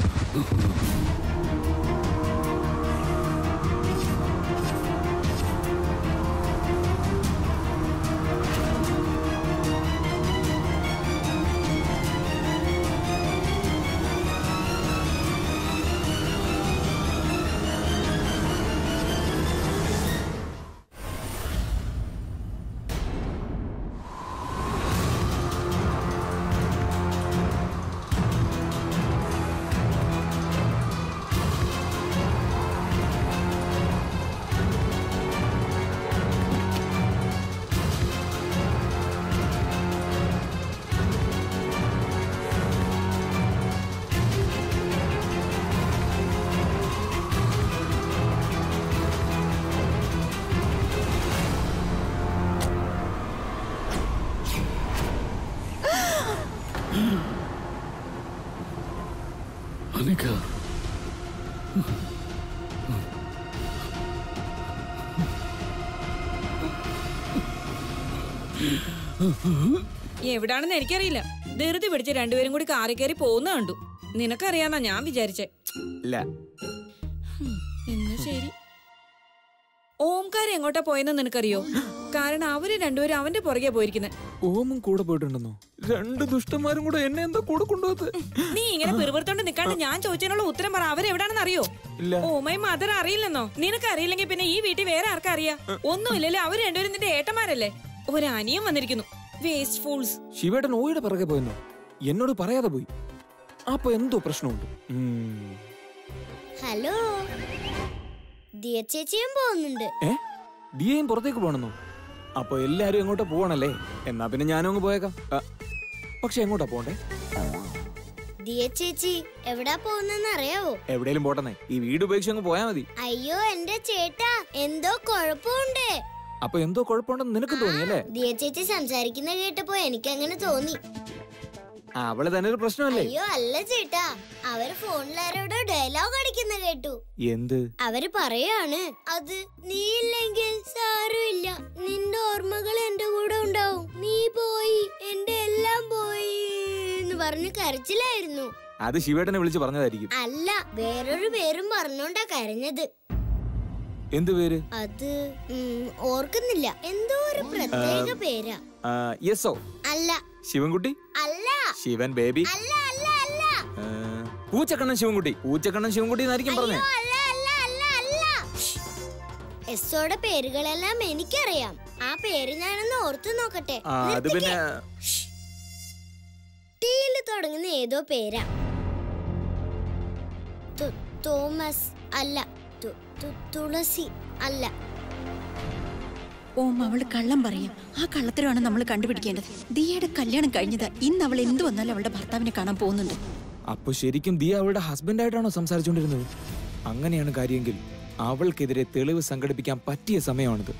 അനിക എവിടാണെന്ന് എനിക്കറിയില്ല ധൃതി പിടിച്ച് രണ്ടുപേരും കൂടി കാറി കയറി പോകുന്ന കണ്ടു നിനക്കറിയാന്നാ ഞാൻ വിചാരിച്ചേ ഇല്ല എന്നാ ശരി ഓംകാരം എങ്ങോട്ടാ പോയെന്ന് നിനക്കറിയോ കാരണം അവര് രണ്ടുപേരും അവന്റെ പുറകെ പോയിരിക്കുന്നത് ഓമും കൂടെ പോയിട്ടുണ്ടെന്നോ രണ്ട് ദുഷ്ടന്മാരും കൂടെ എന്നെ എന്താ കൂടെ കൊണ്ടുപോകത്ത് നീ ഇങ്ങനെ പിറുപിറുത്തോണ്ട് നിക്കാണ്ട് ഞാൻ ചോദിച്ചതിനുള്ള ഉത്തരം പറ അവരെവിടാണെന്ന് അറിയോ ഇല്ല ഓമൈ മദർ അറിയില്ലെന്നോ നിനക്ക് അറിയില്ലെങ്കിൽ പിന്നെ ഈ വീട്ടിൽ വേറെ ആർക്കാ അറിയാ ഒന്നുമില്ലല്ലോ അവര് രണ്ടുപേരും നിന്റെ ഏട്ടന്മാരല്ലേ ഒരു അനിയൻ വന്നിരിക്കുന്നു വേസ്റ്റ് ഫൂൾസ് ശിവേട്ടൻ ഓയുടെ പിറകെ പോയെന്നോ എന്നോട് പറയാതെ പോയി അപ്പൊ എന്തോ പ്രശ്നമുണ്ട് ഉം. ഹലോ ദിയ ചേച്ചിയും പോകുന്നുണ്ട് ഏ ദിയയും പുറത്തേക്ക് പോണെന്നോ അപ്പൊ എല്ലാരും എങ്ങോട്ടാ പോവാണല്ലേ എന്നാ പിന്നെ ഞാനും അങ്ങ് പോയേക്കാം ആ, പക്ഷെ എങ്ങോട്ടാ പോണ്ടേ ദിയ ചേച്ചി എവിടാ പോകുന്നെന്ന് അറിയാവോ എവിടെയും പോട്ടെന്നേ ഈ വീട് ഉപേക്ഷിച്ച് അങ്ങ് പോയാ മതി അയ്യോ എന്റെ ചേട്ടാ എന്തോ കുഴപ്പമുണ്ട് അപ്പൊ എന്തോ കുഴപ്പമുണ്ടെന്ന് നിനക്ക് തോന്നി അല്ലേ ദിയ ചേച്ചി സംസാരിക്കുന്ന കേട്ടപ്പോ എനിക്ക് അങ്ങനെ തോന്നി ആ, അവള് തന്നെ ഒരു പ്രശ്നമല്ലേ അയ്യോ അല്ല ചേട്ടാ അവര് ഫോണിലാരോടോ ഡയലോഗ് അടിക്കുന്ന കേട്ടു എന്ത് അവര് പറയാണ് അത് നീ ഇല്ലെങ്കിൽ സാരമില്ല നിന്റെ ഓർമ്മകൾ എന്റെ കൂടെ ഉണ്ടാവും നീ പോയി എന്റെ എല്ലാം പോയി എന്ന് പറഞ്ഞ് കരച്ചിലായിരുന്നു അത് ശിവേട്ടനെ വിളിച്ച് പറഞ്ഞതായിരിക്കും അല്ല വേറൊരു പേരും പറഞ്ഞോണ്ടാ കരഞ്ഞത് എന്ത് പേര് അത് ഉം, ഓർക്കുന്നില്ല എന്തോ ഒരു പ്രത്യേക പേരാ ആ, യെസോ അല്ല ശിവൻകുട്ടി അല്ല ശിവൻ ബേബി അല്ല അല്ല അല്ല ആ, പൂച്ചക്കണ്ണൻ ശിവൻകുട്ടി പൂച്ചക്കണ്ണൻ ശിവൻകുട്ടി എന്നായിരിക്കും പറഞ്ഞേ അയ്യോ, അല്ല അല്ല അല്ല അല്ല എസ്സോടെ പേരുകളെല്ലാം എനിക്കറിയാം ആ പേര് ഞാനൊന്ന് ഓർത്തു നോക്കട്ടെ ആ അത് പിന്നെ ടീല് തുടങ്ങുന്ന ഏതോ പേരാ തു- തോമസ് അല്ല തു- തു- തുളസി അല്ല ഓം അവള് കള്ളം പറയും ആ കള്ളത്തരമാണ് നമ്മൾ കണ്ടുപിടിക്കേണ്ടത് ദിയയുടെ കല്യാണം കഴിഞ്ഞത് ഇന്ന് അവൾ എന്തു വന്നാലും അവളുടെ ഭർത്താവിനെ കാണാൻ പോകുന്നുണ്ട് അപ്പൊ ശരിക്കും ദിയ അവളുടെ ഹസ്ബൻഡായിട്ടാണോ സംസാരിച്ചുകൊണ്ടിരുന്നത് അങ്ങനെയാണ് കാര്യമെങ്കിൽ അവൾക്കെതിരെ തെളിവ് സംഘടിപ്പിക്കാൻ പറ്റിയ സമയമാണിത്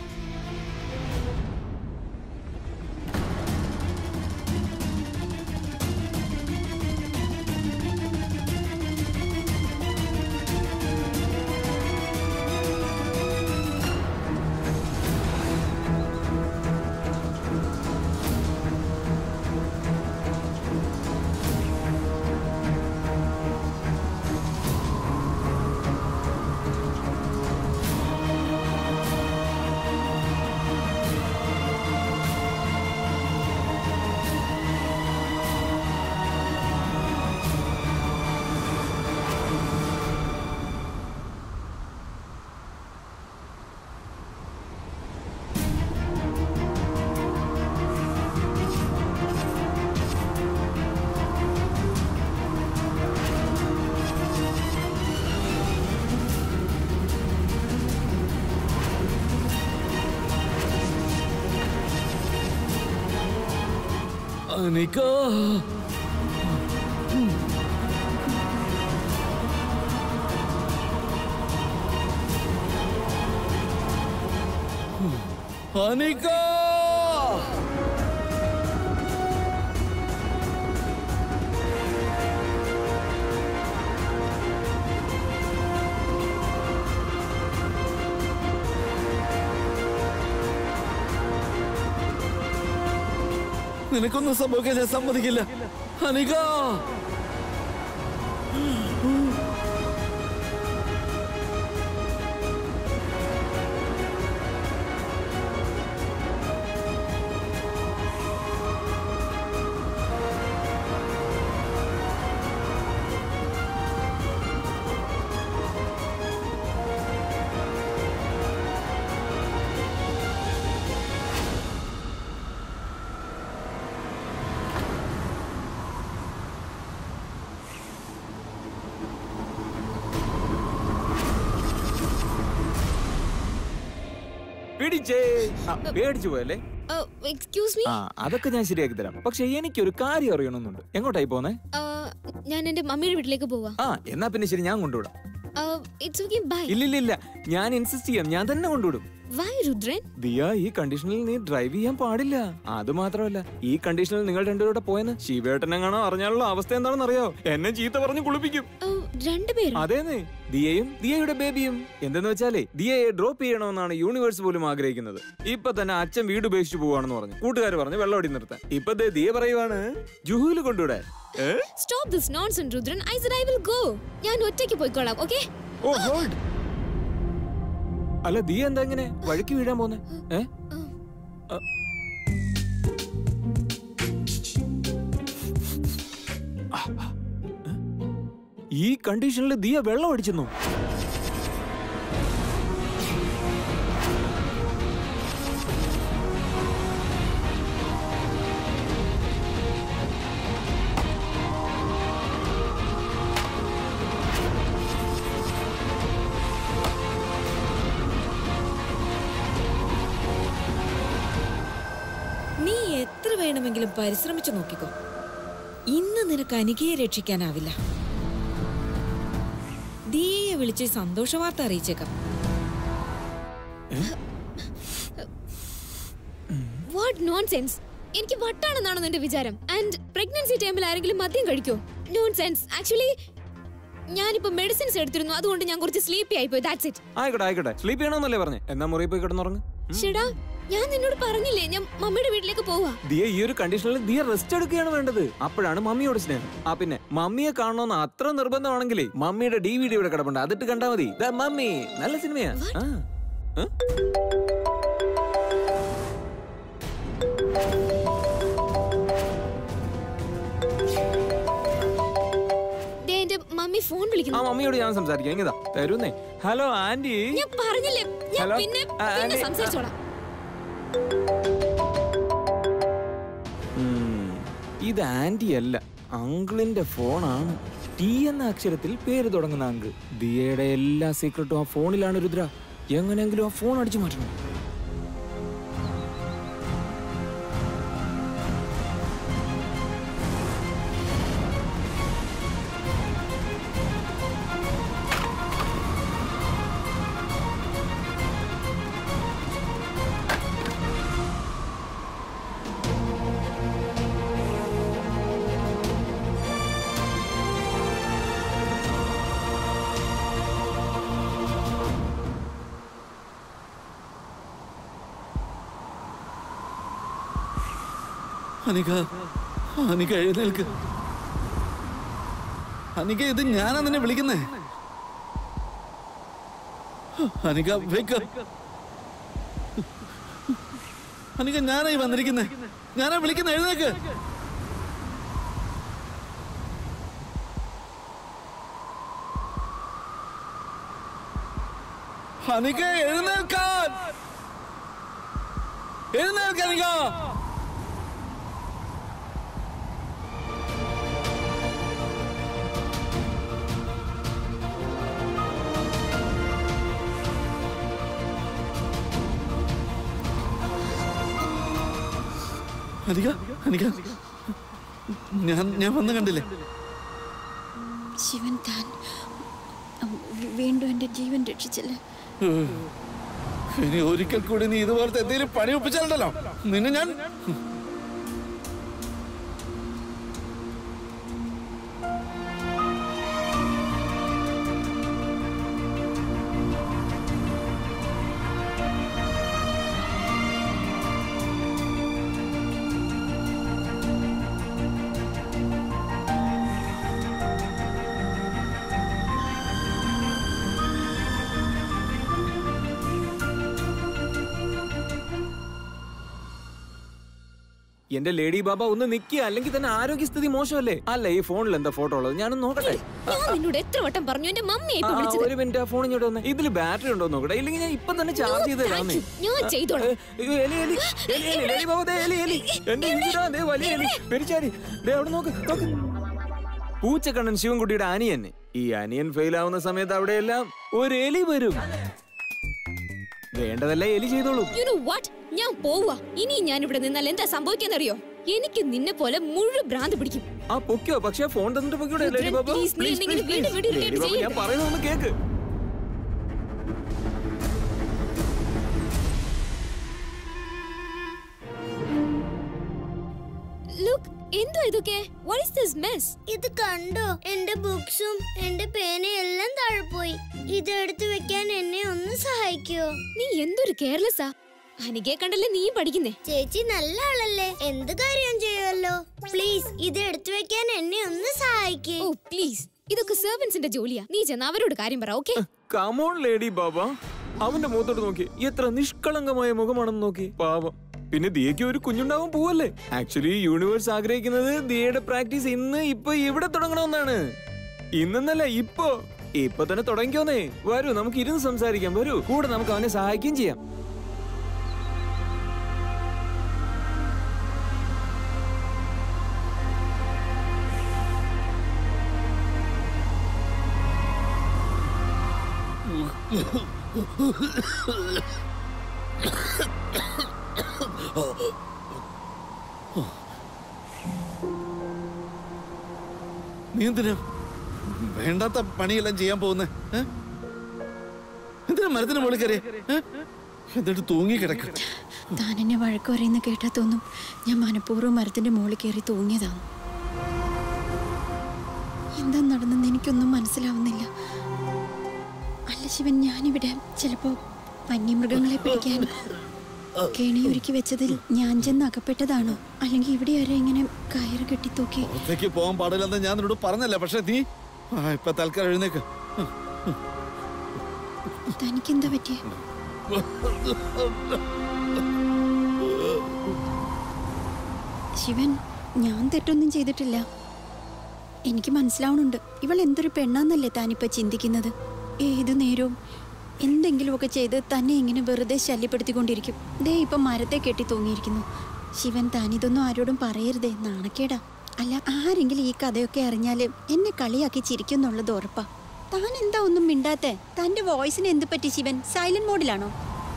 അനിക അനിക നിനക്കൊന്നും സംഭവിക്കാൻ ഞാൻ സമ്മതിക്കില്ല അനിക പിടിച്ചേ ആ, പേടിച്ചു പോയല്ലേ എക്സ്ക്യൂസ് മീ ആ അതൊക്കെ ഞാൻ ശരിയാക്കി തരാം പക്ഷെ എനിക്കൊരു കാര്യം അറിയണമെന്നുണ്ട് എങ്ങോട്ടായി പോന്നെ ഞാൻ എന്റെ മമ്മിയുടെ വീട്ടിലേക്ക് പോവാ ആ എന്നാ പിന്നെ ശരി ഞാൻ കൊണ്ടുവിടാം ഇറ്റ്സ് ഓക്കെ ബൈ ഇല്ലില്ലില്ല ഞാൻ ഇൻസിസ്റ്റ് ചെയ്യാം ഞാൻ തന്നെ കൊണ്ടുവിടും വൈ രുദ്രൻ ദിയ ഈ കണ്ടീഷനിൽ നീ ഡ്രൈവ് ചെയ്യാൻ പാടില്ല അത് മാത്രമല്ല ഈ കണ്ടീഷനിൽ നിങ്ങൾ രണ്ടുപേരുടെ പോയെന്ന് ശിവേട്ടനെങ്ങാണോ അറിഞ്ഞാലുള്ള അവസ്ഥ എന്താണെന്ന് അറിയോ എന്നെ ചീത്ത പറഞ്ഞ് കുളിപ്പിക്കും രണ്ടുപേരും അതേന്നേ ദിയയും ദിയയുടെ ബേബിയും എന്തെന്ന് വെച്ചാലേ ദിയയെ ഡ്രോപ്പ് ചെയ്യണമെന്നാണ് യൂണിവേഴ്സ് പോലും ആഗ്രഹിക്കുന്നത് ഇപ്പൊ തന്നെ അച്ഛൻ വീട് ഉപേക്ഷിച്ചു പോവാണെന്ന് പറഞ്ഞു കൂട്ടുകാർ പറഞ്ഞു വെള്ളം അടി നിർത്താൻ ഇപ്പൊ ദേ ദിയ പറയുവാണ് ജുഹൂല് കൊണ്ടുവിടാൻ ഏ? Stop this nonsense Rudran I said I will go ഞാൻ ഒറ്റയ്ക്ക് പോയിക്കോളാം ഓക്കെ ഓ ഹോൾഡ് അല്ല ദിയ എന്താ ഇങ്ങനെ വഴുക്കി വീഴാൻ പോന്നെ ഏ അ- ഈ കണ്ടീഷനിൽ ദിയ വെള്ളം അടിച്ചെന്നു നീ എത്ര വേണമെങ്കിലും പരിശ്രമിച്ചു നോക്കിക്കോ ഇന്ന് നിനക്ക് അനികയെ രക്ഷിക്കാനാവില്ല ദിയയെ വിളിച്ച് സന്തോഷ വാർത്ത അറിയിച്ചേക്കാം വാട്ട് നോൺസെൻസ് എനിക്ക് വട്ടാണെന്നാണോ നിന്റെ വിചാരം ആൻഡ് പ്രഗ്നൻസി ടൈമിൽ ആരെങ്കിലും മദ്യം കഴിക്കോ നോൺസെൻസ് ആക്ച്വലി ഞാനിപ്പോ മെഡിസിൻസ് എടുത്തിരുന്നു അതുകൊണ്ട് ഞാൻ കുറച്ച് സ്ലീപ്പി ആയിപ്പോയി ദാറ്റ്സ് ഇറ്റ് ആയിക്കോട്ടെ ആയിക്കോട്ടെ സ്ലീപ്പ് ചെയ്യണമെന്നല്ലേ പറഞ്ഞേ എന്നാ മുറി പോയി കിടന്നുറങ്ങ് ഷെടാ ഞാൻ നിന്നോട് പറഞ്ഞില്ലേ ഞാൻ മമ്മിയുടെ വീട്ടിലേക്ക് പോവാ ദിയ ഈ ഒരു കണ്ടീഷനിൽ ദിയ റെസ്റ്റ് എടുക്കുകയാണ് വേണ്ടത് അപ്പോഴാണ് മമ്മിയോട് സ്നേഹം ആ പിന്നെ മമ്മിയെ കാണണമെന്ന് അത്ര നിർബന്ധമാണെങ്കിലേ മമ്മിയുടെ ഡി വി ഡി ഇവിടെ കിടപ്പുണ്ട് അതിട്ട് കണ്ടാ മതി ദാ മമ്മി നല്ല സിനിമയാ ആ. ആ? ദേ എന്റെ മമ്മി ഫോൺ ആ വിളിക്കുന്നു മമ്മിയോട് ഞാൻ സംസാരിക്കാം ഇങ്ങതാ തരുന്നേ ഹലോ ആന്റി ഞാൻ പറഞ്ഞില്ലേ ഞാൻ ഹലോ? പിന്നെ ആ, പിന്നെ ആന്റി, സംസാരിച്ചോളാം ഉം, ഇത് ആന്റി അല്ല അങ്കിളിന്റെ ഫോണാണ് ടി എന്ന അക്ഷരത്തിൽ പേര് തുടങ്ങുന്ന അങ്കിൾ ദിയയുടെ എല്ലാ സീക്രട്ടും ആ ഫോണിലാണ് രുദ്ര എങ്ങനെയെങ്കിലും ആ ഫോൺ അടിച്ചു മാറ്റണം അനിക അനിക എഴുന്നേൽക്ക് അനിക ഇത് ഞാനാ നിന്നെ വിളിക്കുന്നേ അനിക വേക്ക് അനിക ഞാനായി വന്നിരിക്കുന്നേ ഞാനാ വിളിക്കുന്ന എഴുന്നേക്ക് അനിക എഴുന്നേൽക്കാൻ എഴുന്നേൽക്ക അനിക അനിക അനിക ഞാൻ ഞാൻ വന്ന് കണ്ടില്ലേ ശിവൻ താൻ ഉം, വീണ്ടും എന്റെ ജീവൻ രക്ഷിച്ചല്ലേ ഇനി ഒരിക്കൽ കൂടി നീ ഇതുപോലത്തെ എന്തെങ്കിലും പണി ഒപ്പിച്ചാലുണ്ടല്ലോ നിന്നെ ഞാൻ എന്റെ ലേഡി ബാബ ഒന്ന് നിക്കുക അല്ലെങ്കിൽ തന്നെ ആരോഗ്യസ്ഥിതി മോശമല്ലേ അല്ല ഈ ഫോണിൽ എന്താ ഫോട്ടോ ഉള്ളത് ഞാനൊന്ന് നോക്കട്ടെ ഞാൻ നിന്നോട് എത്ര വട്ടം പറഞ്ഞു എന്റെ മമ്മിയെ ആ, ഇപ്പൊ ആ, വിളിച്ചത് ഒരു മിനിറ്റ് ആ ഫോൺ ഇങ്ങോട്ട് വന്നേ ഇതിൽ ബാറ്ററി ഉണ്ടോ എന്ന് നോക്കട്ടെ ഇല്ലെങ്കിൽ ഞാൻ ഇപ്പൊ തന്നെ ചാർജ് ചെയ്ത് തരാന്നേ ഞാൻ ചെയ്തോളാം അയ്യോ, എലി, എലി, എലി, എലി, എലി ബാബു, ദേ, എലി, എലി. എന്റെ ഈശ്വരാ, ദേ വലിയ എലി. പെരിച്ചാടി. ദേ അവിടെ നോക്ക്, നോക്ക്. പൂച്ചക്കണ്ണൻ ശിവൻകുട്ടിയുടെ അനിയൻ ഈ അനിയൻ ഫെയിൽ ആവുന്ന സമയത്ത് അവിടെയെല്ലാം ഒരു എലി വരും വേണ്ടതല്ല എലി ചെയ്തോളൂ യു നോ വാട്ട് ഞാൻ പോവുക ഇനി ഞാൻ ഇവിടെ നിന്നാൽ എന്താ സംഭവിക്കാന്നറിയോ എനിക്ക് നിന്നെ പോലെ മുഴുവൻ ഭ്രാന്ത് പിടിക്കും ആ പൊക്കിയോ പക്ഷെ ഫോൺ തന്നിട്ട് പൊക്കിയോടെ ലേഡി ബാബ Please, നീ Please, എന്തെങ്കിലും please, വീണ്ടും please. വീണ്ടും ലേഡി ബാബ, ഞാൻ ചെയ്യരുത്. പറയുന്നൊന്ന് കേക്ക് ലുക്ക് എന്തോ ഇതൊക്കെ വാട്ട് ഈസ് ദിസ് മെസ് ഇത് കണ്ടോ എന്റെ ബുക്സും എന്റെ പേനയും എല്ലാം താഴെ പോയി ഇത് എടുത്തു വെക്കാൻ എന്നെ ഒന്ന് സഹായിക്കോ നീ എന്തൊരു കെയർലെസ്സാ അനികയെ കണ്ടല്ലേ നീയും പഠിക്കുന്നേ ചേച്ചി നല്ല ആളല്ലേ എന്ത് കാര്യവും ചെയ്യുമല്ലോ പ്ലീസ് ഇത് എടുത്തു വെക്കാൻ എന്നെ ഒന്ന് സഹായിക്കേ ഓ പ്ലീസ് ഇതൊക്കെ സെർവൻസിന്റെ ജോലിയാ നീ ചെന്ന് അവരോട് കാര്യം പറ ഓക്കെ കമോൺ ലേഡി ബാബ അവന്റെ മുഖത്തോട്ട് നോക്കി എത്ര നിഷ്കളങ്കമായ മുഖമാണെന്ന് നോക്കി പാവം പിന്നെ ദിയയ്ക്ക് ഒരു കുഞ്ഞുണ്ടാവാൻ പോവല്ലേ ആക്ച്വലി യൂണിവേഴ്സ് ആഗ്രഹിക്കുന്നത് ദിയയുടെ പ്രാക്ടീസ് ഇന്ന് ഇപ്പൊ ഇവിടെ തുടങ്ങണമെന്നാണ് ഇന്നല്ല ഇപ്പോ ഇപ്പൊ തന്നെ തുടങ്ങിക്കോന്നേ വരൂ നമുക്ക് ഇരുന്ന് സംസാരിക്കാം വരൂ കൂടെ നമുക്ക് അവനെ സഹായിക്കുകയും ചെയ്യാം നീ എന്തിനാ വേണ്ടാത്ത പണിയെല്ലാം ചെയ്യാൻ പോകുന്നേ ഏ? എന്തിനാ മരത്തിന് മുകളിൽ കയറി എന്നിട്ട് തൂങ്ങി കിടക്കും താൻ എന്നെ വഴക്ക് പറയുന്ന കേട്ടാ തോന്നും ഞാൻ മനഃപൂർവ്വം മരത്തിന്റെ മുകളിൽ കയറി തൂങ്ങിയതാണ് എന്താ നടന്നെന്ന് എനിക്കൊന്നും മനസ്സിലാവുന്നില്ല അല്ല ശിവൻ ഞാനിവിടെ ചിലപ്പോ വന്യമൃഗങ്ങളെ പിടിക്കാൻ കെണി ഒരുക്കി വെച്ചതിൽ ഞാൻ ചെന്ന് അകപ്പെട്ടതാണോ അല്ലെങ്കിൽ ഇവിടെ ആരോ ഇങ്ങനെ കയറ് കെട്ടി തൂക്കി പുറത്തേക്ക് പോകാൻ പാടില്ലെന്ന് ഞാൻ നിന്നോട് പറഞ്ഞല്ല പക്ഷെ നീ ആ, ഇപ്പൊ തൽക്കാലം എഴുന്നേക്ക് തനിക്കെന്താ പറ്റിയേ ശിവൻ ഞാൻ തെറ്റൊന്നും ചെയ്തിട്ടില്ല എനിക്ക് മനസ്സിലാവണുണ്ട് ഇവൾ എന്തൊരു പെണ്ണാന്നല്ലേ താനിപ്പോ ചിന്തിക്കുന്നത് ഏതു നേരവും എന്തെങ്കിലുമൊക്കെ ചെയ്ത് തന്നെ ഇങ്ങനെ വെറുതെ ശല്യപ്പെടുത്തിക്കൊണ്ടിരിക്കും ദേ ഇപ്പൊ മരത്തെ കെട്ടി തൂങ്ങിയിരിക്കുന്നു ശിവൻ താനിതൊന്നും ആരോടും പറയരുതേ നാണക്കേടാ അല്ല ആരെങ്കിലും ഈ കഥയൊക്കെ അറിഞ്ഞാല് എന്നെ കളിയാക്കി ചിരിക്കുന്നുള്ളത് ഉറപ്പാ താൻ എന്താ ഒന്നും മിണ്ടാത്തെ തന്റെ വോയിസിന് എന്ത് പറ്റി ശിവൻ സൈലന്റ് മോഡിലാണോ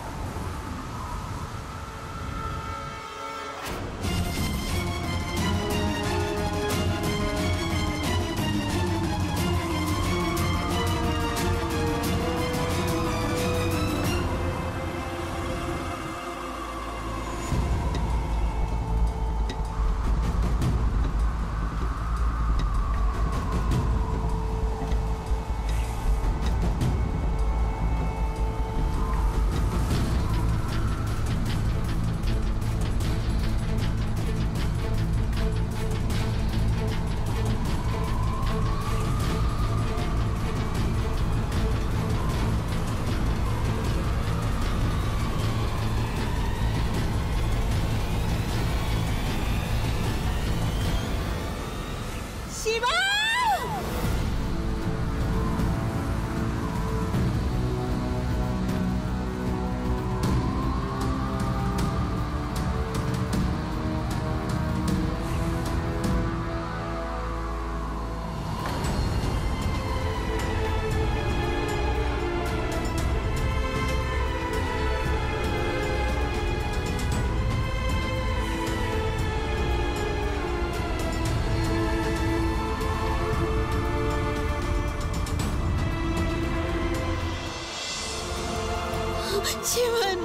ശിവൻ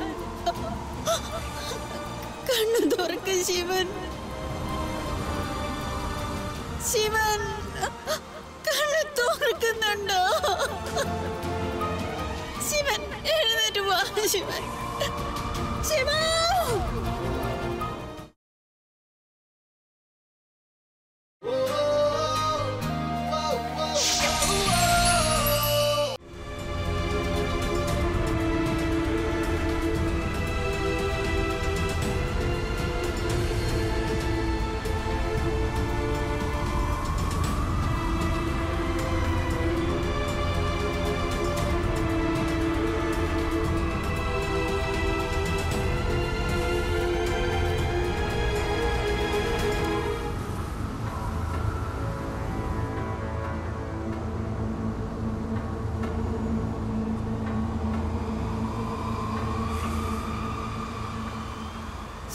കണ്ണു തുറക്ക് ശിവൻ ശിവൻ കണ്ണു തുറക്കുന്നുണ്ടോ ശിവൻ എഴുന്നേറ്റ് വാ ശിവൻ ശിവൻ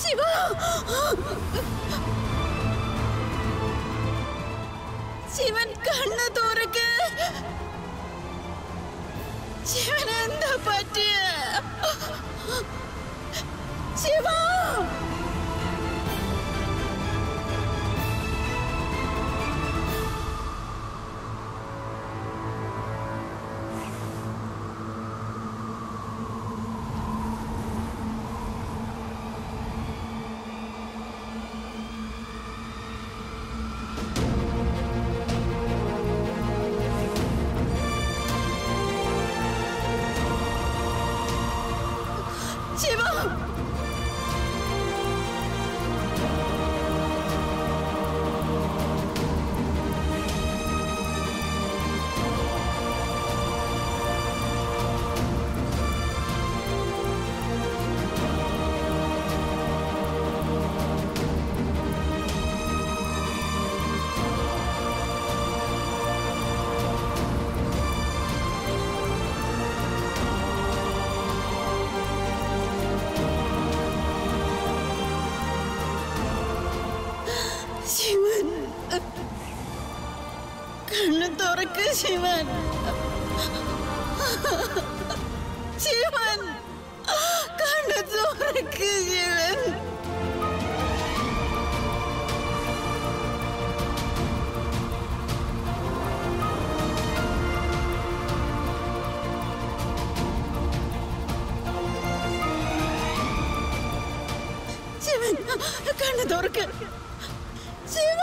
ശിവ ശിവൻ കണ്ണ് തുറക്ക് ശിവൻ എന്താ പറ്റിയ ശിവ ശിവ ശിവൻ കണ്ണ് തുറക്ക് ശിവൻ ശിവൻ കണ്ണ് തുറക്ക് ശിവൻ ശിവൻ കണ്ണ് തുറക്ക് ശിവ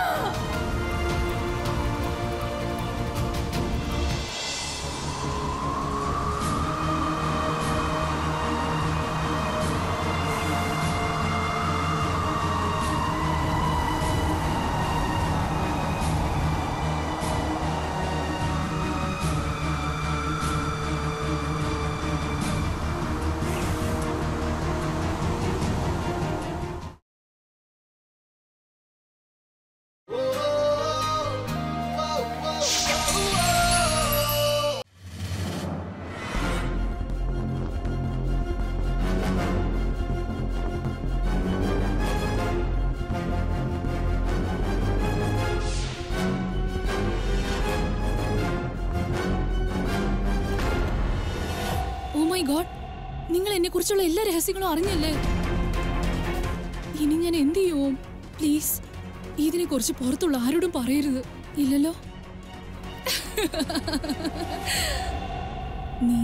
ഓ മൈ ഗോഡ് നിങ്ങൾ എന്നെ കുറിച്ചുള്ള എല്ലാ രഹസ്യങ്ങളും അറിഞ്ഞല്ലേ ഇനി ഞാൻ എന്ത് ചെയ്യും പ്ലീസ് ഇതിനെ കുറിച്ച് പുറത്തുള്ള ആരോടും പറയരുത് ഇല്ലല്ലോ നീ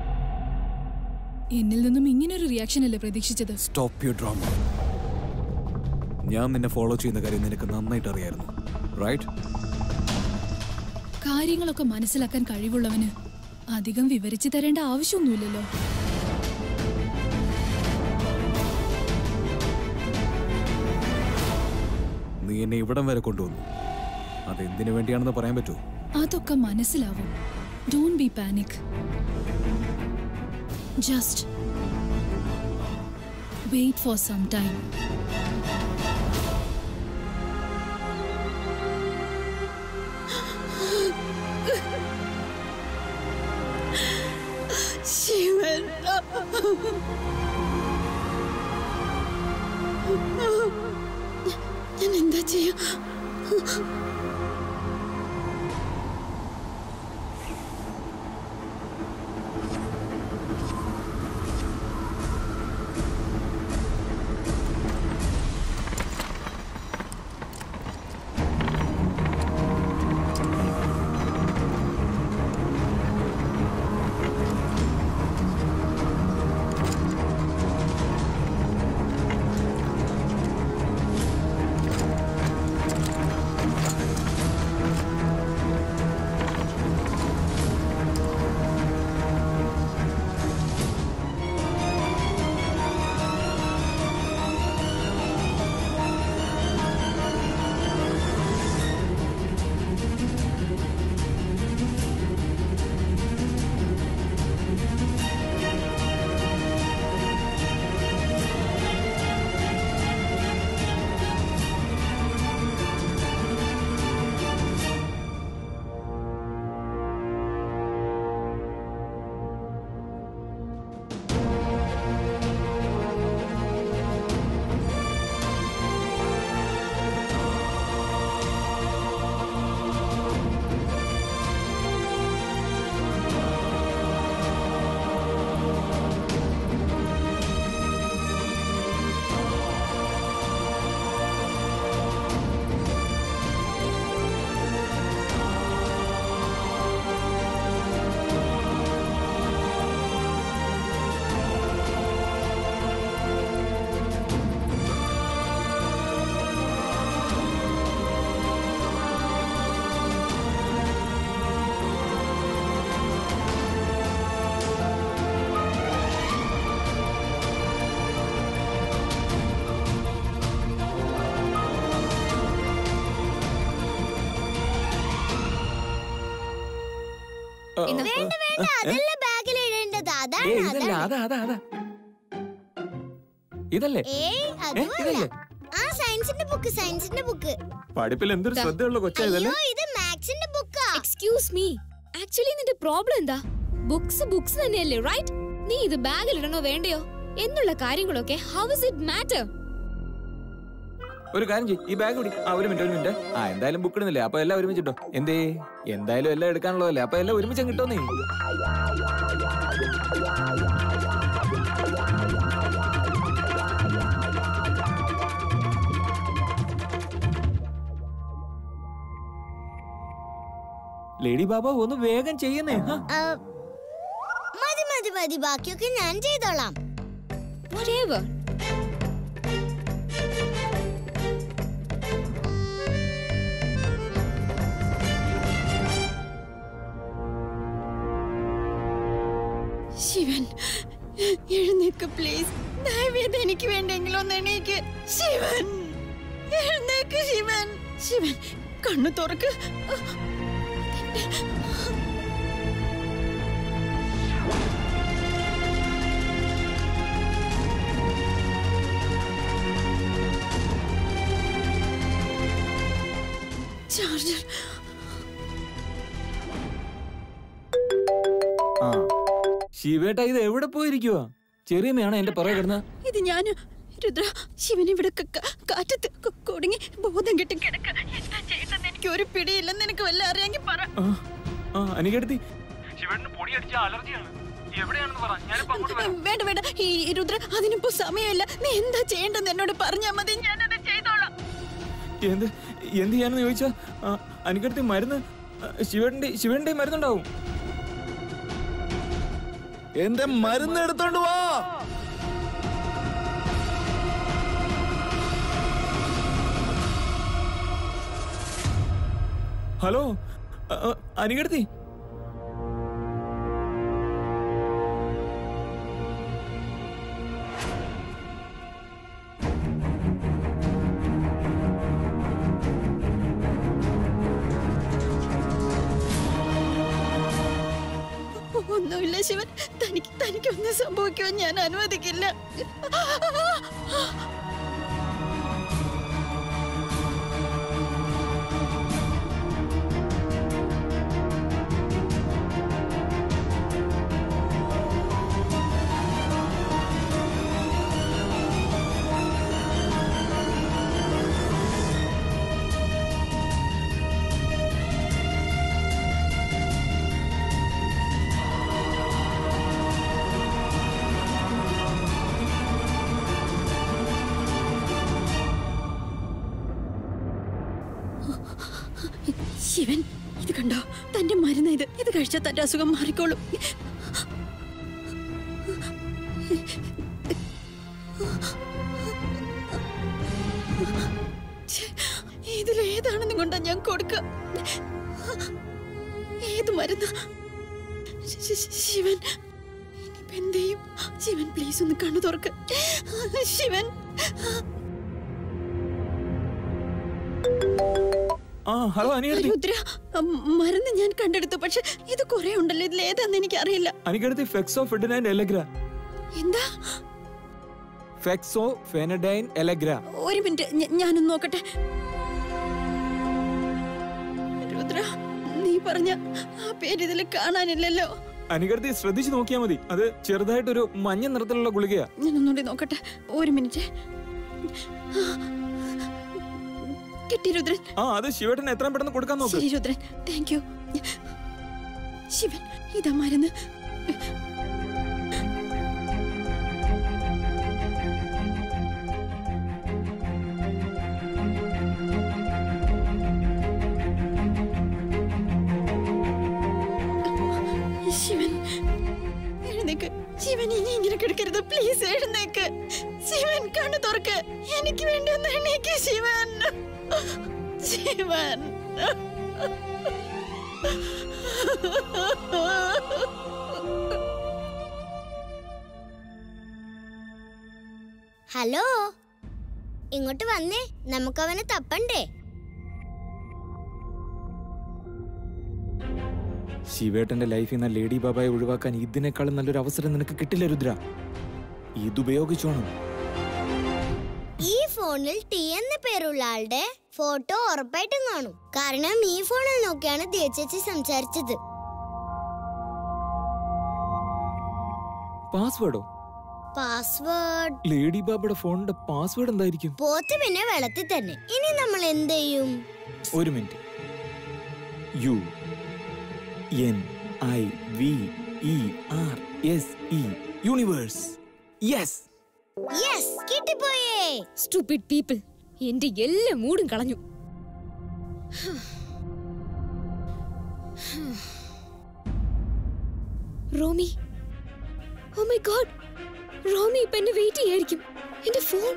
എന്നിൽ നിന്നും ഇങ്ങനൊരു റിയാക്ഷൻ അല്ലേ പ്രതീക്ഷിച്ചത് സ്റ്റോപ്പ് യു ഡ്രാമ ഞാൻ നിന്നെ ഫോളോ ചെയ്യുന്ന കാര്യം നിനക്ക് നന്നായിട്ട് അറിയായിരുന്നു റൈറ്റ് കാര്യങ്ങളൊക്കെ മനസ്സിലാക്കാൻ കഴിവുള്ളവന് അധികം വിവരിച്ചു തരേണ്ട ആവശ്യമൊന്നുമില്ലല്ലോ നീ എന്നെ ഇവിടം വരെ കൊണ്ടുവന്നു അതെന്തിനു വേണ്ടിയാണെന്ന് പറയാൻ പറ്റുമോ അതൊക്കെ മനസ്സിലാവും don't be panic just wait for some time Shivan ഞാൻ എന്താ ചെയ്യാ ആ ഇന്ന് വേണ്ട വേണ്ട അതല്ല ബാഗിൽ ഇടേണ്ടത് ഏ അതാണ് ഇതല്ല അതാണ് അതാ അതാ അതാ ഇതല്ലേ ഏയ് ഏ അതുമല്ല ഇതല്ലേ ആ സയൻസിന്റെ ബുക്ക് സയൻസിന്റെ ബുക്ക് പഠിപ്പിൽ എന്തൊരു ശ്രദ്ധയുള്ള കൊച്ചാ ഇതല്ലേ അയ്യോ ഇത് മാത്സിന്റെ ബുക്കാ എക്സ്ക്യൂസ് മീ ആക്ച്വലി നിന്റെ പ്രോബ്ലം എന്താ ബുക്സ് ബുക്സ് തന്നെയല്ലേ റൈറ്റ് നീ ഇത് ബാഗിൽ ഇടണോ വേണ്ടയോ എന്നുള്ള കാര്യങ്ങളൊക്കെ ഹൗ ഇസ് ഇറ്റ് മാറ്റർ ഒരു കാര്യം ചെയ്യ് ഈ ബാഗ് പിടി ആ ഒരു മിനിറ്റ് ഒരു മിനിറ്റ് ആ എന്തായാലും ബുക്ക് ഇടുന്നില്ലേ അപ്പൊ എല്ലാം ഒരുമിച്ചിട്ടോ എന്തേ എന്തായാലും എല്ലാം എടുക്കാനുള്ളതല്ലേ അപ്പൊ എല്ലാം ഒരുമിച്ച് കിട്ടോ നീ ലേഡി ബാബ ഒന്ന് വേഗം ചെയ്യുന്നേ ഹാ. ആ, മതി മതി മതി ബാക്കിയൊക്കെ ഞാൻ ചെയ്തോളാം whatever ശിവൻ എഴുന്നേക്ക് പ്ലീസ് ദയവേത് എനിക്ക് വേണ്ടെങ്കിലും ഒന്ന് എണീക്ക് ശിവൻ എഴുന്നേക്ക് ശിവൻ ശിവൻ കണ്ണു തുറക്ക് ചാർജർ ആ ശിവേട്ട ഇത് എവിടെ പോയിരിക്കുവാ ചെറിയമ്മയാണ് എന്റെ പുറകെ കിടന്ന് ഇത് ഞാൻ രുദ്ര ശിവൻ ഇവിടെ ക- ക- കാറ്റത്ത് ക- കുടുങ്ങി ബോധം കെട്ടി കിടക്ക എന്താ ചെയ്യേണ്ടെന്ന് എനിക്ക് ഒരു പിടിയില്ലെന്ന് എനിക്ക് വല്ല അറിയാമെങ്കിൽ പറ ആ, ആ അനികെടുത്തി വേണ്ട വേണ്ട ഈ രുദ്ര അതിനിപ്പോ സമയമില്ല നീ എന്താ ചെയ്യേണ്ടെന്ന് എന്നോട് പറഞ്ഞാ മതി ഞാനത് ചെയ്തോളാം എന്ത് എന്ത് ചെയ്യാനെന്ന് ചോദിച്ചാ ആ, അനികടുത്ത് മരുന്ന് ആ, ശിവന്റെ ശിവന്റെ മരുന്നുണ്ടാവും എന്റെ മരുന്ന് എടുത്തോണ്ട് വാ ഹലോ ആ, ആ, അനികടുത്തി ഒന്നുമില്ല ശിവൻ തനിക്ക് തനിക്കൊന്നും സംഭവിക്കുവാൻ ഞാൻ അനുവദിക്കില്ല ശിവൻ ഇത് കണ്ടോ തന്റെ മരുന്ന് ഇത് ഇത് കഴിച്ചാൽ തന്റെ അസുഖം മാറിക്കോളും ഛെ, ഇതിലേതാണെന്നും കൊണ്ടാ ഞാൻ കൊടുക്ക ഏത് മരുന്ന് ശ- ശ- ശിവൻ ഇനിയിപ്പോ എന്ത് ചെയ്യും ശിവൻ പ്ലീസ് ഒന്ന് കണ്ണു തുറക്ക് ശിവൻ ആ ഹലോ അനികടുത്തി രുദ്ര ഉം, മരുന്ന് ഞാൻ കണ്ടെടുത്തു പക്ഷെ ഇത് കുറെ ഉണ്ടല്ലോ ഇതിൽ ഏതാന്ന് എനിക്ക് അറിയില്ല അനികടുത്തി ഫെക്സോ ഫെഡനൈൻ എലഗ്ര എന്താ ഫെക്സോ ഫെനഡൈൻ എലഗ്ര ഒരു മിനിറ്റ് ഞ- ഞാനൊന്ന് നോക്കട്ടെ രുദ്ര നീ പറഞ്ഞ ആ പേര് ഇതിൽ കാണാനില്ലല്ലോ അനികടുത്തി ശ്രദ്ധിച്ചു നോക്കിയാ മതി അത് ചെറുതായിട്ടൊരു മഞ്ഞ നിറത്തിലുള്ള ഗുളികയാ ഞാനൊന്നുകൂടി നോക്കട്ടെ ഒരു മിനിറ്റ് കിട്ടി രുദ്രൻ ആ അത് ശിവേട്ടന് എത്രയും പെട്ടെന്ന് കൊടുക്കാൻ നോക്ക് ശരി രുദ്രൻ താങ്ക് യു ശിവൻ ഇതാ മരുന്ന് ശിവൻ എഴുന്നേക്ക് ശിവൻ ഇനി ഇങ്ങനെ കിടക്കരുത് പ്ലീസ് എഴുന്നേക്ക് ശിവൻ കണ്ണു തുറക്ക് എനിക്ക് വേണ്ടി ഒന്ന് എണീക്ക് ശിവൻ ശിവൻ ഹലോ ഇങ്ങോട്ട് വന്നേ നമുക്കവനെ തപ്പണ്ടേ ശിവേട്ടന്റെ ലൈഫിൽ നിന്ന് ലേഡി ബാബായെ ഒഴിവാക്കാൻ ഇതിനേക്കാളും നല്ലൊരു അവസരം നിനക്ക് കിട്ടില്ല രുദ്ര ഇതുപയോഗിച്ചോണം ഈ ഫോണിൽ ടി എന്ന പേരുള്ള ആളുടെ ഫോട്ടോ ഉറപ്പായിട്ടും കാണും കാരണം ഈ ഫോണിൽ നോക്കിയാണ് ദിയ ചേച്ചി സംസാരിച്ചത് പാസ്വേഡോ പാസ്വേഡ് ലേഡി ബാബയുടെ ഫോണിന്റെ പാസ്വേഡ് എന്തായിരിക്കും പോത്ത് പിന്നെ വെള്ളത്തിൽ തന്നെ ഇനി നമ്മൾ എന്ത് ചെയ്യും ഒരു minute U N I V E R S E universe yes yes കിട്ടിപ്പോയേ സ്റ്റുപ്പിഡ് പീപ്പിൾ എന്റെ എല്ലാ മൂടും കളഞ്ഞു Romi oh my god Romi ഇപ്പൊ എന്നെ വെയിറ്റ് ചെയ്യായിരിക്കും എന്റെ ഫോൺ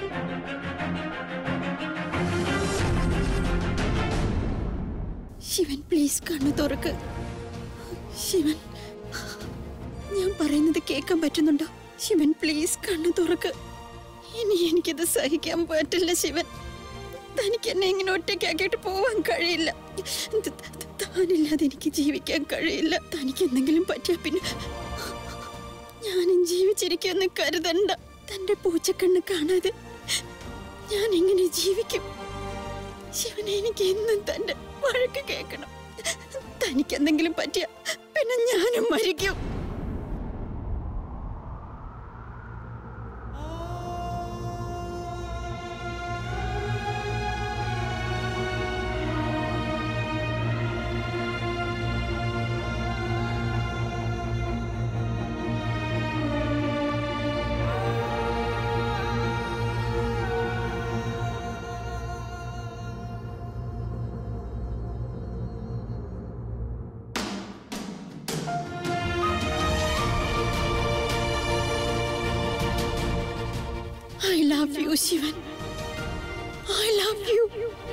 ശിവൻ പ്ലീസ് കണ്ണു തുറക്ക് ശിവൻ ഞാൻ പറയുന്നത് കേൾക്കാൻ പറ്റുന്നുണ്ടോ ശിവൻ പ്ലീസ് കണ്ണു തുറക്ക് ഇനി എനിക്കിത് സഹിക്കാൻ പറ്റില്ല ശിവൻ തനിക്ക് എന്നെ ഇങ്ങനെ ഒറ്റയ്ക്കാക്കിയിട്ട് പോവാൻ കഴിയില്ല ത- ത- താനില്ലാതെ എനിക്ക് ജീവിക്കാൻ കഴിയില്ല തനിക്ക് എന്തെങ്കിലും പറ്റിയ പിന്നെ ഞാനും ജീവിച്ചിരിക്കുമെന്ന് കരുതണ്ട തന്റെ പൂച്ചക്കണ്ണ് കാണാതെ ഞാൻ എങ്ങനെ ജീവിക്കും ശിവനെ എനിക്ക് എന്നും തന്റെ വഴക്ക് കേൾക്കണം തനിക്ക് എന്തെങ്കിലും പറ്റിയ പിന്നെ ഞാനും മരിക്കും I love you Shivan I love you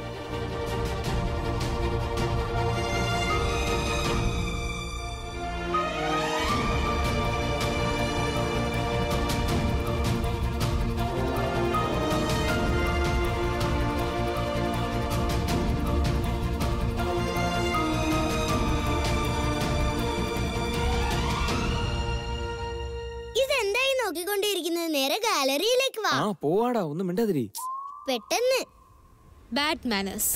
ഇതെന്തായി നോക്കിക്കൊണ്ടിരിക്കുന്നത് നേരെ ഗാലറിയിലേക്ക് വാ ആ പോവാടാ ഒന്നും മിണ്ടാതിരി പെട്ടെന്ന് ബാഡ് മാനേഴ്സ്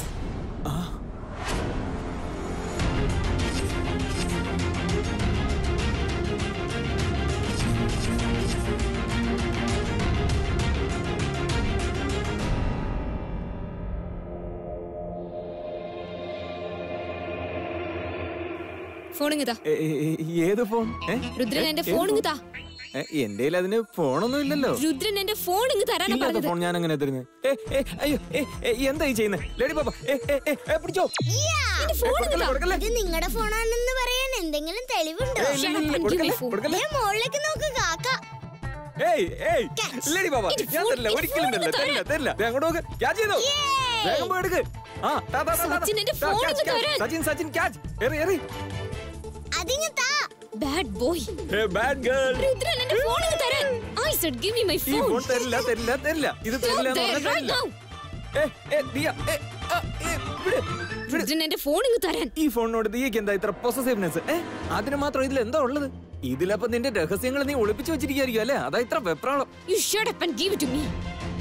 ഫോൺ ഇങ്ങതാ ഏ, ഏ, ഏ, ഏത് ഫോൺ ഏ? രുദ്രൻ എന്റെ ഏത് ഫോൺ ഇങ്ങതാ ഏ, എന്റെ കയ്യിൽ അതിന് ഫോണൊന്നും ഇല്ലല്ലോ രുദ്രൻ എന്റെ ഫോൺ ഇങ്ങ് തരാനാ ഇല്ലാത്ത പറഞ്ഞത് ഫോൺ ഞാൻ അങ്ങനെ തരുന്നത് ഏ ഏ അയ്യോ ഏ ഏ, എന്താ ഈ ചെയ്യുന്നത് ലേഡി ബാബ ഏ ഏ ഏ, ഏ പിടിച്ചോ എന്റെ ഫോൺ കൊടുക്കല്ലേ, കൊടുക്കല്ലേ? ഇത് നിങ്ങളുടെ ഫോണാണെന്ന് പറയാൻ എന്തെങ്കിലും തെളിവുണ്ടോ ഏയ്, ഇല്ല, ഇല്ല, കൊടുക്കല്ലേ, കൊടുക്കല്ലേ? ദേ മുകളിലേക്ക് നോക്ക് കാക്ക ഏയ് ഏയ് ലേഡി ബാബ ഇത് ഞാൻ ഫോൺ- തരില്ല ഇത് ഒരിക്കലും ഫോൺ തരില്ല തരില്ല തരില്ല ദേ അങ്ങോട്ട് നോക്ക് ക്യാച്ച് ചെയ്തോ വേഗം പോയി എടുക്ക് ആ താ, താ, താ, താ, സച്ചിൻ, എന്റെ താ, ഫോൺ catch, ഒന്ന് catch. തരാൻ. സച്ചിൻ സച്ചിൻ ക്യാച്ച് എറി എറി അതിങ്ങ് താ ബാഡ് ബോയ് ഏ ബാഡ് ഗേൾ രുദ്രൻ എന്റെ ഫോൺ ഇങ്ങ് തരാൻ I said give me my ഈ ഫോൺ ഫോൺ തരില്ല തരില്ല തരില്ല ഇത് തരില്ല എന്ന് പറഞ്ഞാൽ തരില്ല ഏ ഏ ദിയ ഏ ആ, ഏ, വിട്, വിട്. രുദ്രൻ എന്റെ ഫോൺ ഇങ്ങ് തരാൻ ഈ ഫോണിനോട് ദിയക്ക് എന്താ ഇത്ര പൊസസീവ്നെസ് ഏ അതിന് മാത്രം ഇതിൽ എന്താ ഉള്ളത് ഇതിലപ്പൊ നിന്റെ രഹസ്യങ്ങൾ നീ ഒളിപ്പിച്ചു വെച്ചിരിക്കും അല്ലേ അതാ ഇത്ര വെപ്രാളം you shut up and give it to me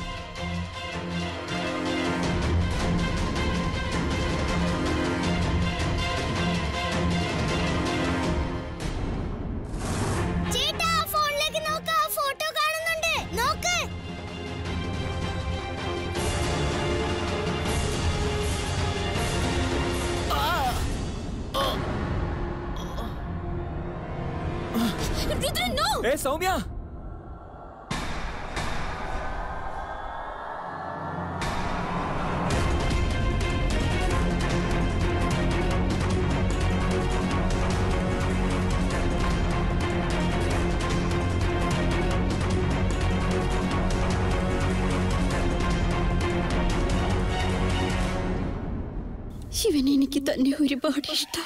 ചേട്ടാ ആ ഫോണിലേക്ക് നോക്ക് ആ ഫോട്ടോ കാണുന്നുണ്ട് നോക്ക് രുദ്രൻ നോ ഏ സൗമ്യ ശിവൻ എനിക്ക് തന്നെ ഒരുപാട് ഇഷ്ടം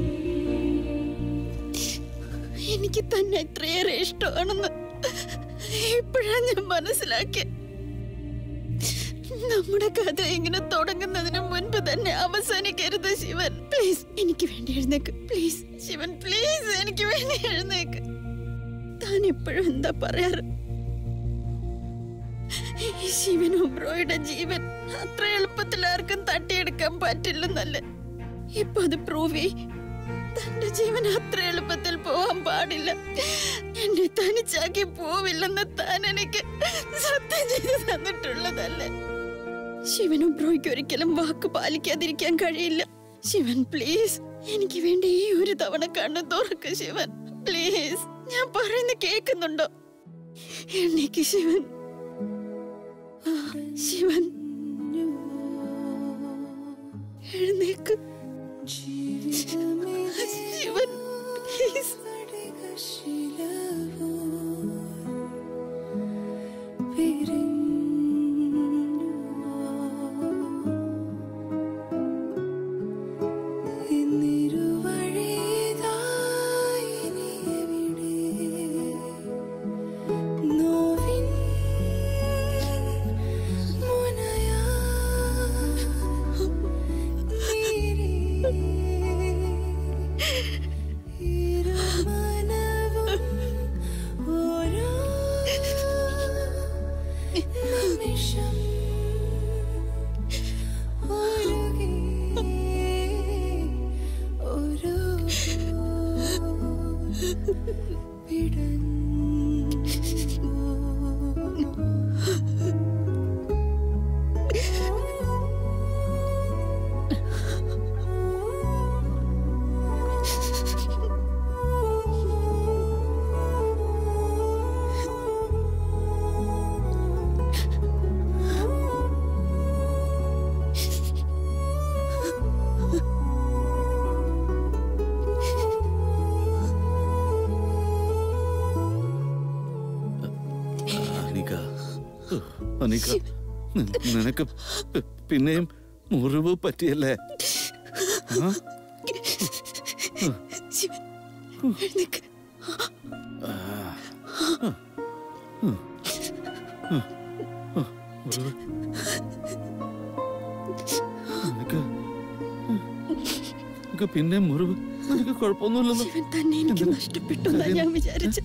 എനിക്ക് തന്നെ എത്രയേറെ ഇഷ്ടമാണെന്ന് ഇപ്പോഴാ ഞാൻ മനസ്സിലാക്കി നമ്മുടെ കഥ ഇങ്ങനെ തുടങ്ങുന്നതിന് മുൻപ് തന്നെ അവസാനിക്കരുത് ശിവൻ പ്ലീസ് എനിക്ക് വേണ്ടി എഴുന്നേക്ക് പ്ലീസ് ശിവൻ പ്ലീസ് എനിക്ക് വേണ്ടി എഴുന്നേക്ക് താൻ എപ്പോഴും എന്താ പറയാറ് ഈ ശിവൻ ഉബ്രോയുടെ ജീവൻ അത്ര എളുപ്പത്തിൽ ആർക്കും തട്ടിയെടുക്കാൻ പറ്റില്ലെന്നല്ലേ ഇപ്പൊ അത് പ്രൂവ് ചെയ് തന്റെ ജീവൻ അത്ര എളുപ്പത്തിൽ പോവാൻ പാടില്ല എന്നെ തനിച്ചാക്കി പോവില്ലെന്ന് താൻ എനിക്ക് സത്യം ചെയ്ത് തന്നിട്ടുള്ളതല്ലേ ശിവനും ബ്രോയ്ക്ക് ഒരിക്കലും വാക്ക് പാലിക്കാതിരിക്കാൻ കഴിയില്ല ശിവൻ പ്ലീസ് എനിക്ക് വേണ്ടി ഈ ഒരു തവണ കണ്ണു തുറക്ക് ശിവൻ പ്ലീസ് ഞാൻ പറയുന്ന കേൾക്കുന്നുണ്ടോ എണ്ണയ്ക്ക് ശിവൻ ആ, ശിവൻ എഴുന്നേക്ക് ശിവൻ പ്ലീസ് അനിക ഉഹ്, അനിക നി- നിനക്ക് പി- പിന്നെയും മുറിവ് പറ്റിയല്ലേ ആ? ശിവൻ എഴുന്നേക്ക് മുറിവ് നിനക്ക് നിനക്ക് പിന്നെ മുറിവ് നിനക്ക് കുഴപ്പമൊന്നുമില്ലല്ലോ ശിവൻ തന്നെ എനിക്ക് എന്തിനാ? നഷ്ടപ്പെട്ടു എന്നാ ഞാൻ വിചാരിച്ചു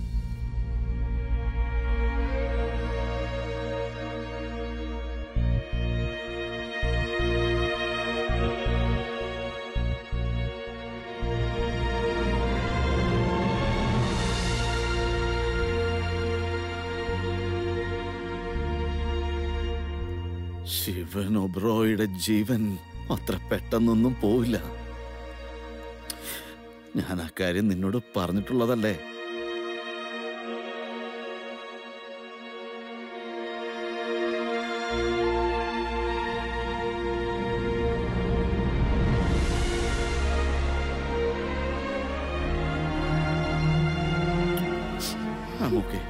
ശിവൻ ഒബ്രോയുടെ ജീവൻ അത്ര പെട്ടെന്നൊന്നും പോവില്ല ഞാൻ ആ കാര്യം നിന്നോട് പറഞ്ഞിട്ടുള്ളതല്ലേ I'm okay.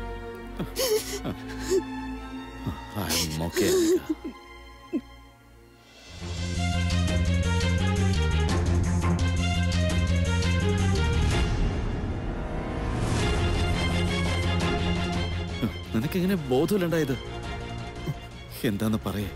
I'm okay. Anika. നിനക്കെങ്ങനെ ബോധമില്ലണ്ടായത് എന്താന്ന് പറയേ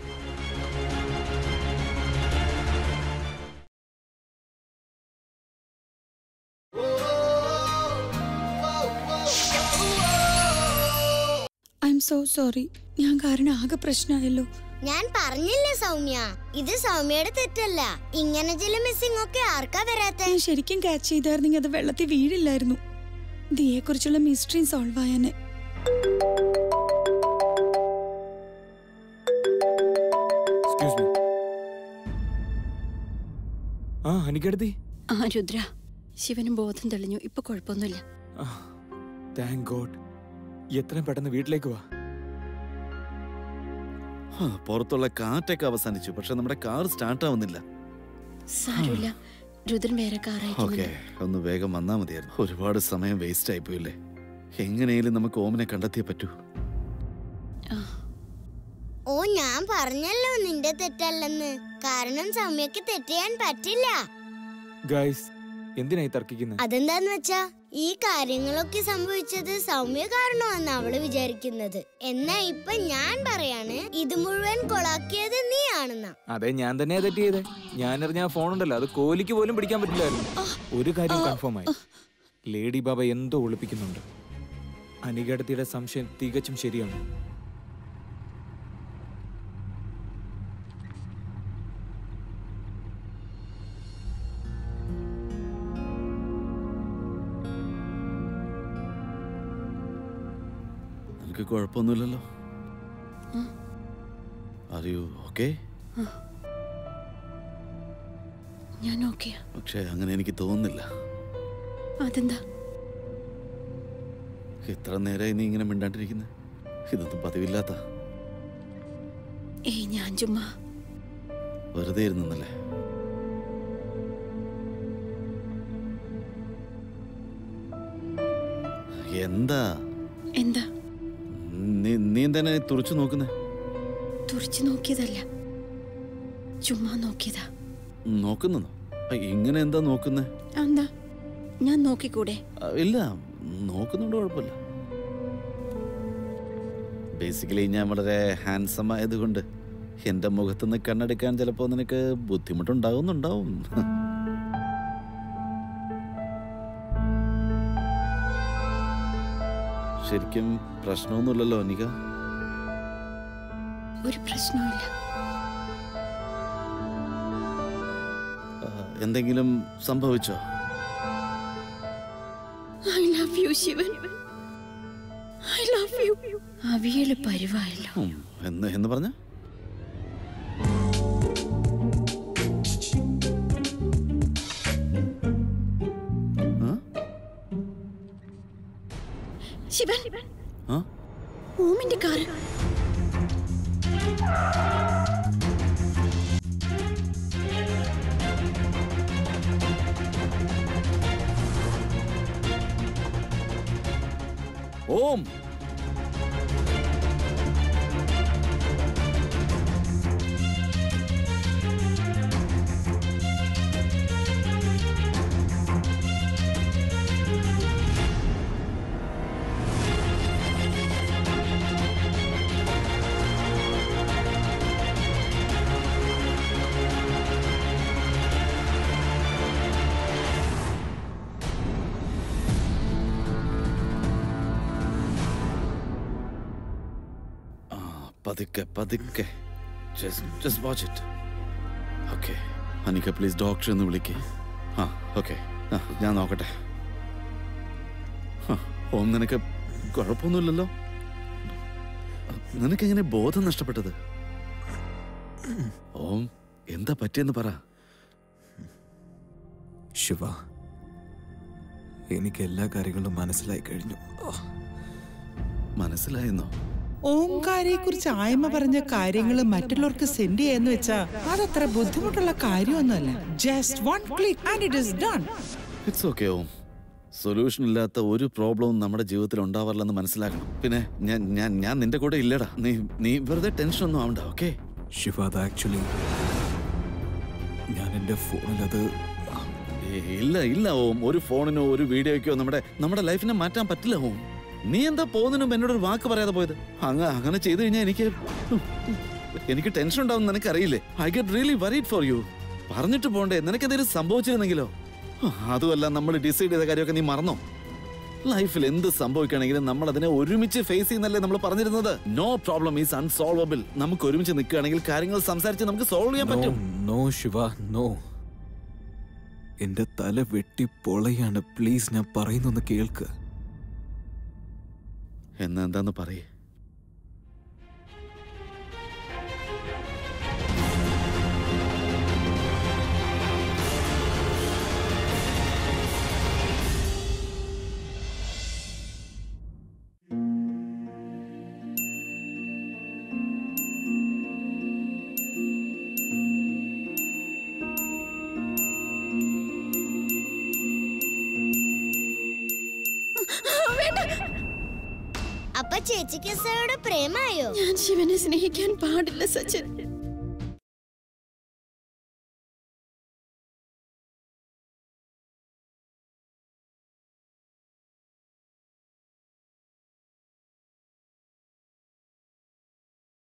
ഐ എം സോ സോറി ഞാൻ കാരണം ആകെ പ്രശ്നമായല്ലോ ഞാൻ പറഞ്ഞില്ലേ സൗമ്യ ഇത് സൗമ്യയുടെ തെറ്റല്ല ഇങ്ങനെ ചില മിസ്സിംഗ് ഒക്കെ ആർക്കാ വരാത്തെ ഞാൻ ശരിക്കും ക്യാച്ച് ചെയ്തായിരുന്നെങ്കിൽ അത് വെള്ളത്തിൽ വീഴില്ലായിരുന്നു ദിയെക്കുറിച്ചുള്ള മിസ്റ്ററി സോൾവ് ആയാനെ എക്സ്ക്യൂസ് മീ ആ എനിക്കടുത്തി ആ രുദ്ര ശിവനും ബോധം തെളിഞ്ഞു ഇപ്പൊ കുഴപ്പമൊന്നുമില്ല താങ്ക് ഗോഡ് എത്രയും പെട്ടെന്ന് വീട്ടിലേക്ക് വാ ആ, പുറത്തുള്ള കാറ്റൊക്കെ അവസാനിച്ചു പക്ഷെ നമ്മുടെ കാർ സ്റ്റാർട്ട് ആവുന്നില്ല സാരമില്ല രുദ്രൻ വേറെ ഓക്കെ ഒന്ന് വേഗം വന്നാ മതിയായിരുന്നു ഒരുപാട് സമയം വേസ്റ്റ് ആയി പോയില്ലേ എങ്ങനെയും നമുക്ക് ഓമിനെ കണ്ടെത്തിയേ പറ്റൂ ഓ ഞാൻ പറഞ്ഞല്ലോ നിന്റെ തെറ്റല്ലെന്ന് കാരണം സൗമ്യക്ക് തെറ്റ് ചെയ്യാൻ പറ്റില്ല ഗൈസ് എന്തിനായി തർക്കിക്കുന്നത് അതെന്താന്ന് വെച്ചാ ഈ കാര്യങ്ങളൊക്കെ സംഭവിച്ചത് സൗമ്യ കാരണമാണെന്ന് അവള് വിചാരിക്കുന്നത് എന്നാ ഇപ്പൊ ഞാൻ പറയാണ് ഇത് മുഴുവൻ കൊളാക്കിയത് നീയാണെന്നാ അതെ ഞാൻ തന്നെ തെറ്റ് ചെയ്തേ ഞാൻ എറിഞ്ഞ ഫോൺ ഉണ്ടല്ലോ അത് കോലിക്ക് പോലും പിടിക്കാൻ പറ്റില്ലായിരുന്നു ഒരു കാര്യം കൺഫേം ആയി ലേഡി ബാബ എന്തോ ഒളിപ്പിക്കുന്നുണ്ട് അനികടത്തിയുടെ സംശയം തികച്ചും ശരിയാണ് നിനക്ക് കുഴപ്പമൊന്നുമില്ലല്ലോ അറിയൂ ഓക്കെ ഞാൻ ഓക്കെയാ പക്ഷെ അങ്ങനെ എനിക്ക് തോന്നുന്നില്ല അതെന്താ ഇത്ര നേരമായി നീ ഇങ്ങനെ മിണ്ടാണ്ടിരിക്കുന്നത് ഇതൊന്നും പതിവില്ലാത്ത ഏയ് ഞാൻ ചുമ്മാ വെറുതെ ഇരുന്നല്ലേ എന്താ എന്താ നീ നീ എന്തിനാ തുറച്ചു നോക്കുന്നേ തുറച്ചു നോക്കിയതല്ല ചുമ്മാ നോക്കിയതാ നോക്കുന്നു ഇങ്ങനെ എന്താ നോക്കുന്നേ എന്താ ഞാൻ നോക്കിക്കൂടെ ആ, ഇല്ല നോക്കുന്നുണ്ട് കുഴപ്പമില്ല ബേസിക്കലി ഞാൻ വളരെ ഹാൻസം ആയതുകൊണ്ട് എൻ്റെ മുഖത്തുനിന്ന് കണ്ണെടുക്കാൻ ചിലപ്പോൾ നിനക്ക് ബുദ്ധിമുട്ടുണ്ടാകുന്നുണ്ടാവും ശരിക്കും പ്രശ്നമൊന്നുമില്ലല്ലോ നിക ഒരു പ്രശ്നവുമില്ല ആ, എന്തെങ്കിലും സംഭവിച്ചോ I love you Shivan I love you അവിയല് പരിവായല്ലോ ഉം, എന്ന് എന്ന് പറഞ്ഞ ശിവൻ ആ ഓമിന്റെ കാറ് ഓം ആ പതുക്കെ പതുക്കെ just watch it okay Anika please doctor എന്ന് വിളിക്ക് ആ ഓക്കെ ആ ഞാൻ നോക്കട്ടെ ആ, ഓം നിനക്ക് കുഴപ്പമൊന്നുമില്ലല്ലോ നിനക്കെങ്ങനെ ബോധം നഷ്ടപ്പെട്ടത് ഓം എന്താ പറ്റിയെന്ന് പറ ശിവ എനിക്ക് എല്ലാ കാര്യങ്ങളും മനസ്സിലായി കഴിഞ്ഞു മനസ്സിലായെന്നോ ഓംകാരെ കുറിച്ച് ആയ്മ പറഞ്ഞ കാര്യങ്ങൾ മറ്റുള്ളവർക്ക് സെൻഡ് ചെയ്യാന്ന് വെച്ചാ അതത്ര ബുദ്ധിമുട്ടുള്ള കാര്യമൊന്നുമല്ല just one click and it is done it's okay um solution ഇല്ലാത്ത ഒരു പ്രോബ്ലവും നമ്മുടെ ജീവിതത്തിൽ ഉണ്ടാവാറില്ലെന്ന് മനസ്സിലാക്കണം പിന്നെ ഞാൻ ഞാൻ ഞാൻ നിന്റെ കൂടെ ഇല്ലടാ നീ നീ വെറുതെ ടെൻഷൻ ഒന്നും ആവണ്ട ഓക്കെ ശിവ അത് ആക്ച്വലി ഞാൻ എൻ്റെ ഫോണിൽ അത് ഇല്ല ഇല്ല ഓം ഒരു ഫോണിനോ ഒരു വീഡിയോയ്ക്കോ നമ്മുടെ നമ്മുടെ ലൈഫിനെ മാറ്റാൻ പറ്റില്ല ഓം നീ എന്താ പോകുന്നതിന് മുമ്പ് എന്നോട് ഒരു വാക്ക് പറയാതെ പോയത് അങ്ങ അങ്ങനെ ചെയ്തു കഴിഞ്ഞാൽ എനിക്ക് എനിക്ക് ടെൻഷൻ ഉണ്ടാവും നിനക്ക് അറിയില്ലേ I get really worried for you പറഞ്ഞിട്ട് പോണ്ടേ നിനക്ക് എന്തെങ്കിലും സംഭവിച്ചിരുന്നെങ്കിലോ അതുമല്ല നമ്മൾ ഡിസൈഡ് ചെയ്ത കാര്യമൊക്കെ നീ മറന്നോ ലൈഫിൽ എന്ത് സംഭവിക്കുകയാണെങ്കിലും നമ്മൾ അതിനെ ഒരുമിച്ച് ഫേസ് ചെയ്യുന്നല്ലേ നമ്മൾ പറഞ്ഞിരുന്നത് നോ പ്രോബ്ലം ഈസ് അൺസോൾവബിൾ നമുക്ക് ഒരുമിച്ച് നിൽക്കുകയാണെങ്കിൽ കാര്യങ്ങൾ സംസാരിച്ച് നമുക്ക് സോൾവ് ചെയ്യാൻ പറ്റും നോ ശിവ നോ എന്റെ തല വെട്ടി പൊളയാണ് പ്ലീസ് ഞാൻ പറയുന്നൊന്ന് കേൾക്ക് എന്നാ എന്താന്ന് പറയേ അപ്പൊ ചേച്ചിക്ക് സാറോട് പ്രേമായോ ഞാൻ ശിവനെ സ്നേഹിക്കാൻ പാടില്ല സച്ചിൻ